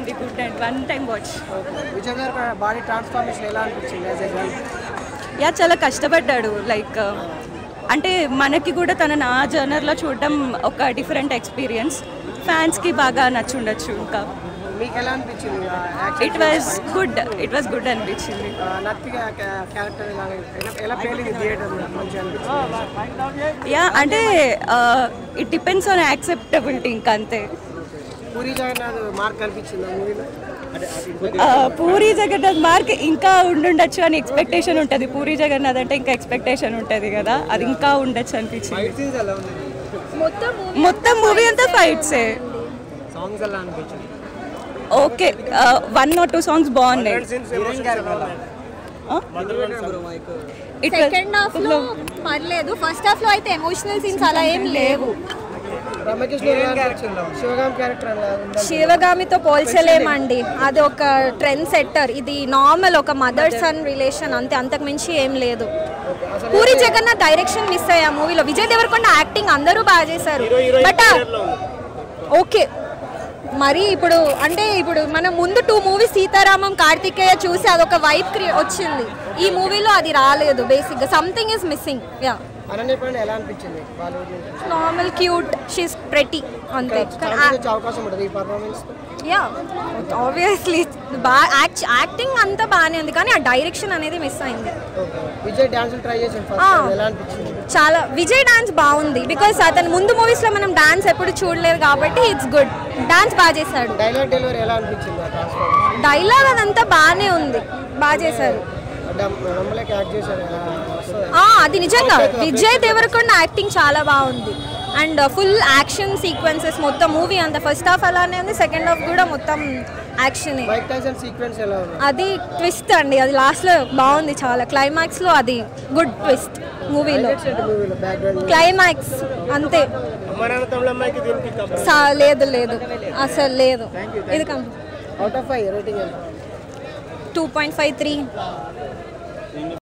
అండి good and one time watch Vijay garu body transformation ఎలా అనిపించింది యాజ్ ఎ గర్ల్ యా చాలా కష్టపడ్డాడు లైక్ అంటే మనకి కూడా తనని ఆ జర్నర్లో చూడడం ఒక డిఫరెంట్ ఎక్స్పీరియన్స్ ఫ్యాన్స్కి బాగా నచ్చుండొచ్చు ఇంకా మీకు ఎలా అనిపించింది it was good it was good అనిపించింది నత్తిగా క్యారెక్టర్ ఎలా ఎలా పేలింది థియేటర్ మంచిగా అనిపించింది యా అంటే ఇట్ డిపెండ్స్ ఆన్ యాక్సెప్టబిలిటీ ఇంకా అంతే పూరి జగన్నాథ్ మార్క్ కనిపించింది ఆ మూవీలో ఆ, పూరి జగన్నాథ్ మార్క్ ఇంకా ఉండుండొచ్చు అని ఎక్స్పెక్టేషన్ ఉంటుంది పూరి జగన్నాథ్ అంటే ఇంకా ఎక్స్పెక్టేషన్ ఉంటుంది కదా అది ఇంకా ఉండొచ్చు అనిపించింది సీన్స్ ఎలా ఉన్నాయి మొత్తం మూవీ అంతా ఫైట్సే సాంగ్స్ ఎలా అనిపించింది okay one or two songs బాగున్నాయి హీరోయిన్ గారు ఇట్ సెకండ్ హాఫ్ లో పర్లేదు ఫస్ట్ హాఫ్ లో అయితే ఎమోషనల్ సీన్స్ అలా ఏం లేవు రమకృష్ణ శివగామ్ క్యారెక్టర్ ఎలా ఉందా శివగామితో పోల్చలేమండి అది ఒక ట్రెండ్ సెట్టర్ ఇది నార్మల్ ఒక మదర్ సన్ రిలేషన్ అంతే అంతకు మించి ఏం లేదు పూరి జగన్నాథ్ డైరెక్షన్ మిస్ అయ్యా మూవీలో విజయ్ దేవరకొండ యాక్టింగ్ అందరూ బాగా చేశారు బట్ ఓకే మరి ఇప్పుడు అంటే ఇప్పుడు మనం ముందు టూ మూవీస్ సీతారామం కార్తికేయ చూసి అదొక వైబ్ క్రియే వచ్చింది ఈ మూవీలో అది రాలేదు బేసిక్గా something is missing yeah Ananya పైన ఎలా అనిపించింది బాలీవుడ్ నుంచి నార్మల్ క్యూట్ షీస్ ప్రెటీ అంతే వచ్చే అవకాశం ఉంటుంది ఈ పర్ఫార్మెన్స్ యా ఆబ్వియస్లీ బాగా యాక్టింగ్ అంతా బాగానే ఉంది కానీ ఆ డైరెక్షన్ అనేది మిస్ అయింది ఓకే విజయ్ డాన్స్ ట్రై చేసాను ఆ. ఫస్ట్ ఎలా అనిపించింది చాలా విజయ్ డాన్స్ బాగుంది బికాస్ అతను ముందు మూవీస్లో మనం డాన్స్ ఎప్పుడు చూడలేదు కాబట్టి ఇట్స్ గుడ్ డాన్స్ బాగా చేశాడు డైలాగ్ డెలివరీ ఎలా అనిపించింది ఆ ట్రాన్స్ఫార్మర్ డైలాగ్ అదంతా బాగానే ఉంది బాగా చేశారు నమ్మలేక యాక్ట్ చేశారు ఎలా వస్తుంది ఆ, అది నిజంగా విజయ్ దేవరకొండ యాక్టింగ్ చాలా బాగుంది అండ్ ఫుల్ యాక్షన్ సీక్వెన్సెస్ మొత్తం మూవీ అంత ఫస్ట్ హాఫ్ అలానే ఉంది సెకండ్ హాఫ్ కూడా మొత్తం యాక్షన్ మైక్ టైసన్ సీక్వెన్స్ ఎలా ఉంది అది ట్విస్ట్ అండి అది లాస్ట్లో బాగుంది చాలా క్లైమాక్స్లో అది గుడ్ ట్విస్ట్ మూవీలో మూవీలో బ్యాక్గ్రౌండ్ క్లైమాక్స్ అంతే సా- లేదు లేదు అసలు లేదు ఇది come out of five rating ఎంత టూ పాయింట్ ఫైవ్ త్రీ